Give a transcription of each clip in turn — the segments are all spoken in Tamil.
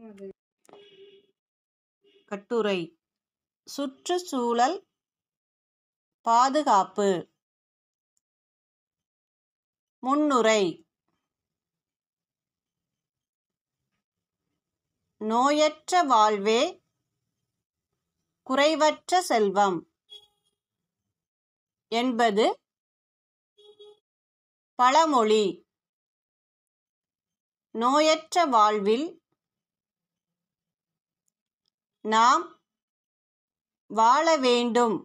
கட்டுரை சுற்றுச்சூழல் பாதுகாப்பு முன்னுரை நோயற்ற வாழ்வே குறைவற்ற செல்வம் என்பது பழமொழி நோயற்ற வாழ்வில் நாம் வாழ வேண்டும்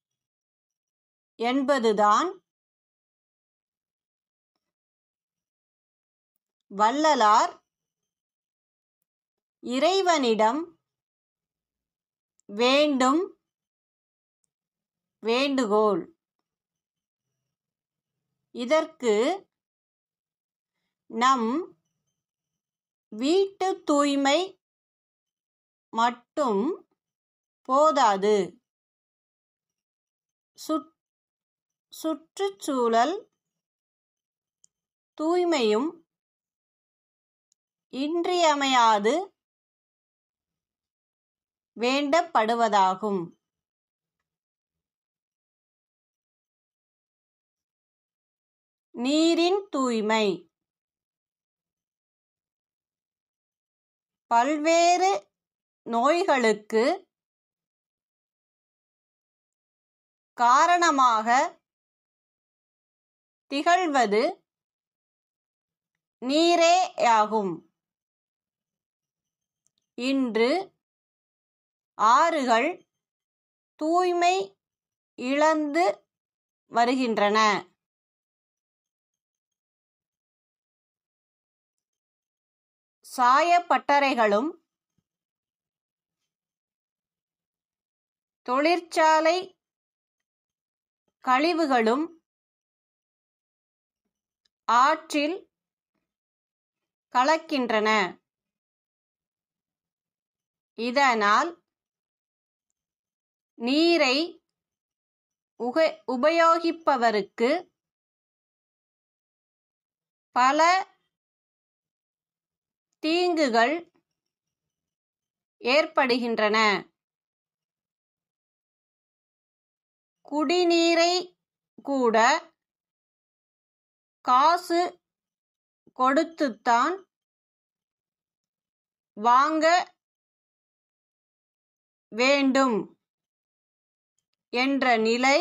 என்பதுதான் வள்ளலார் இறைவனிடம் வேண்டும் வேண்டுகோள் இதற்கு நம் வீட்டு தூய்மை மட்டும் போதாது சுற் சுற்றுச்சூழல் தூய்மையும் இன்றியமையாது வேண்டப்படுவதாகும் நீரின் தூய்மை பல்வேறு நோய்களுக்கு காரணமாக திகழ்வது நீரேயாகும் இன்று ஆறுகள் தூய்மை இழந்து வருகின்றன சாயப்பட்டறைகளும் தொழிற்சாலை கழிவுகளும் ஆற்றில் கலக்கின்றன இதனால் நீரை உக உபயோகிப்பவருக்கு பல தீங்குகள் ஏற்படுகின்றன குடிநீரை கூட காசு கொடுத்துத்தான் வாங்க வேண்டும் என்ற நிலை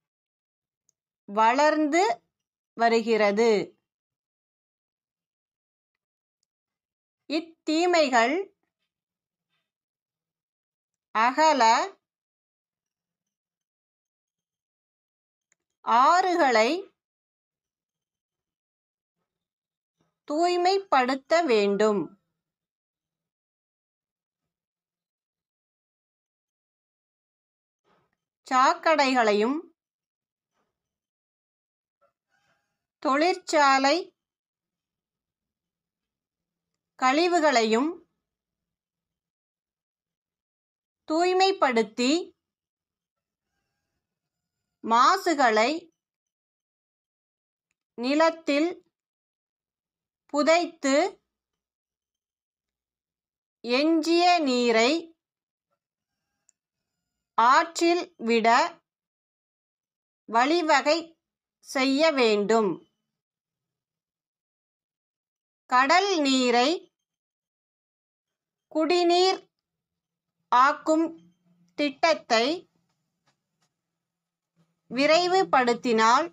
வளர்ந்து வருகிறது இத்தீமைகள் அகல ஆறுகளை தூய்மைப்படுத்த வேண்டும் சாக்கடைகளையும் தொழிற்சாலை கழிவுகளையும் தூய்மைப்படுத்தி மாசுகளை நிலத்தில் புதைத்து எஞ்சிய நீரை ஆற்றில் விட வழிவகை செய்ய வேண்டும் கடல் நீரை குடிநீர் ஆக்கும் திட்டத்தை விரைவுபடுத்தினால்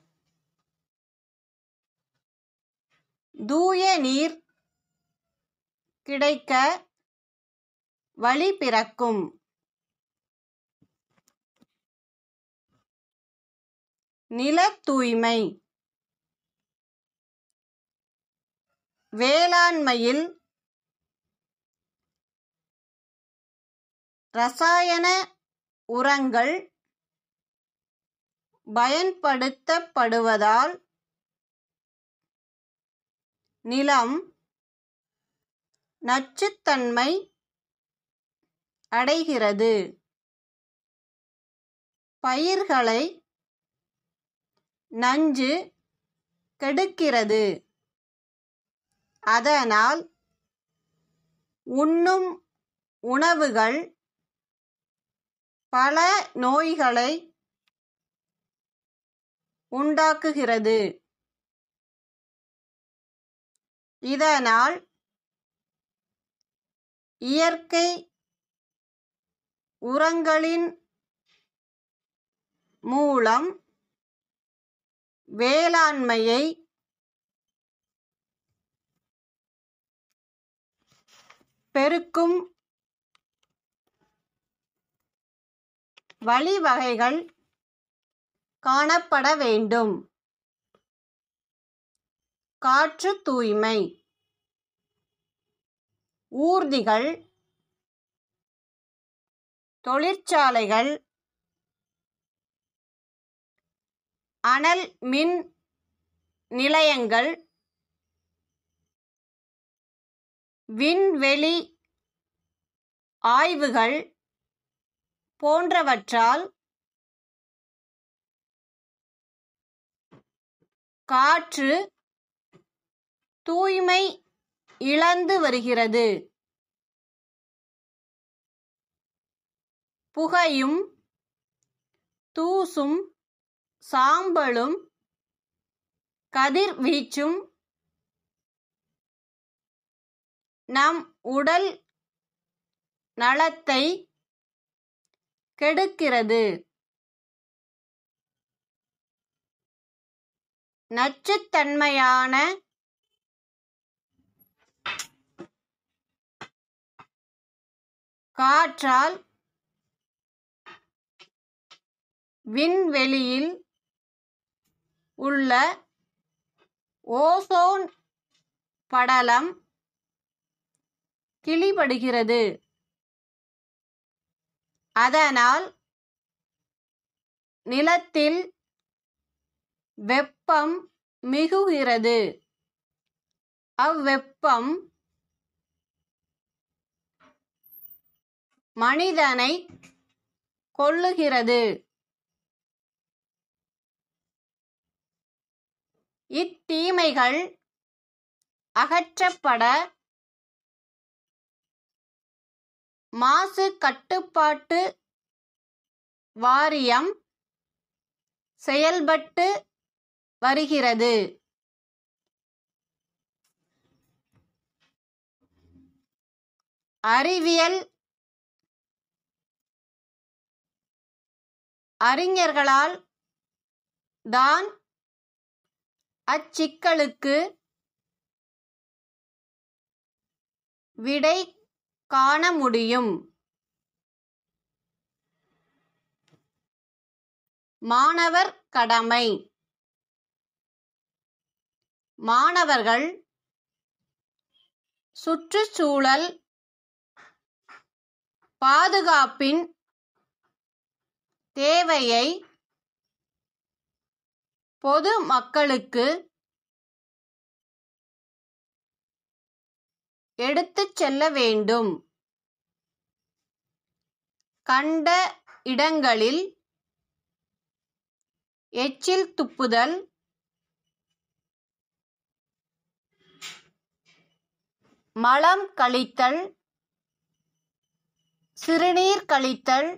தூய நீர் கிடைக்க வழி பிறக்கும் நில தூய்மை வேளாண்மையில் ரசாயன உரங்கள் பயன்படுத்தப்படுவதால் நிலம் நச்சுத்தன்மை அடைகிறது பயிர்களை நஞ்சு கெடுக்கிறது அதனால் உண்ணும் உணவுகள் பல நோய்களை உண்டாக்குகிறது இதனால் இயற்கை உரங்களின் மூலம் வேளாண்மையை பெருக்கும் வழிவகைகள் காணப்பட வேண்டும் காற்று தூய்மை ஊர்திகள் தொழிற்சாலைகள் அனல் மின் நிலையங்கள் விண்வெளி ஆய்வுகள் போன்றவற்றால் காற்று தூய்மை இழந்து வருகிறது புகையும் தூசும் சாம்பலும் கதிர்வீச்சும் நம் உடல் நலத்தை கெடுக்கிறது நச்சுத்தன்மையான காற்றால் விண்வெளியில் உள்ள ஓசோன் படலம் கிழிபடுகிறது அதனால் நிலத்தில் வெப்பம் மிகுகிறது அவ்வெப்பம் மனிதனை கொல்லுகிறது இத்தீமைகள் அகற்றப்பட மாசு கட்டுப்பாட்டு வாரியம் செயல்பட்டு வருகிறது அறிவியல் அறிஞர்களால் தான் அச்சிக்கலுக்கு விடை காண முடியும் மாணவர் கடமை மாணவர்கள் சுற்றுச்சூழல் பாதுகாப்பின் தேவையை பொது மக்களுக்கு எடுத்துச் செல்ல வேண்டும் கண்ட இடங்களில் எச்சில் துப்புதல் மலம் கழித்தல் சிறுநீர் கழித்தல்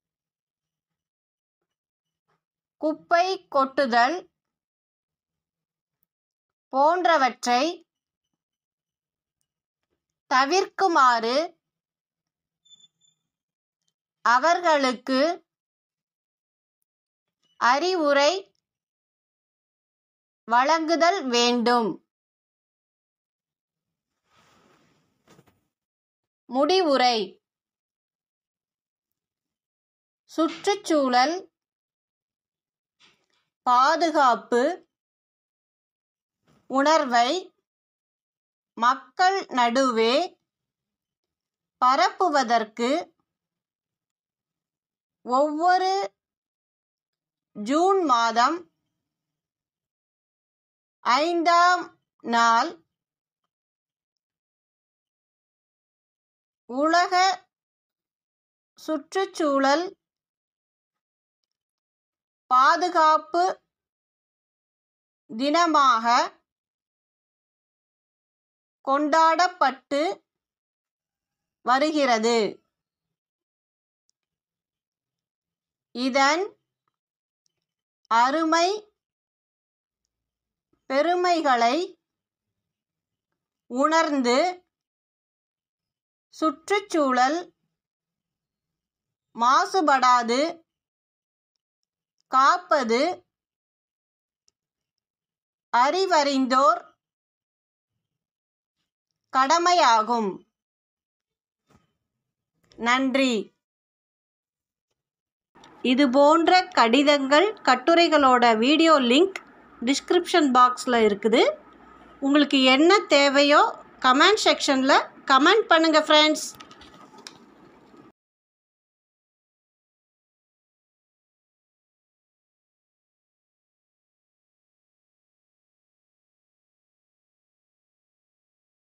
குப்பை கொட்டுதல் போன்றவற்றை தவிர்க்குமாறு அவர்களுக்கு அறிவுரை வழங்குதல் வேண்டும் முடிவுரை சுற்றுச்சூழல் பாதுகாப்பு உணர்வை மக்கள் நடுவே பரப்புவதற்கு ஒவ்வொரு ஜூன் மாதம் ஐந்தாம் நாள் உலக சுற்றுச்சூழல் பாதுகாப்பு தினமாக கொண்டாடப்பட்டு வருகிறது இதன் அருமை பெருமைகளை உணர்ந்து சுற்றுச்சூழல் மாசுபடாது காப்பது அறிவறிந்தோர் கடமையாகும் நன்றி இது போன்ற கடிதங்கள் கட்டுரைகளோட வீடியோ லிங்க் டிஸ்கிரிப்ஷன் பாக்ஸில் இருக்குது உங்களுக்கு என்ன தேவையோ கமெண்ட் செக்ஷனில் கமெண்ட் பண்ணுங்கள் ஃப்ரெண்ட்ஸ்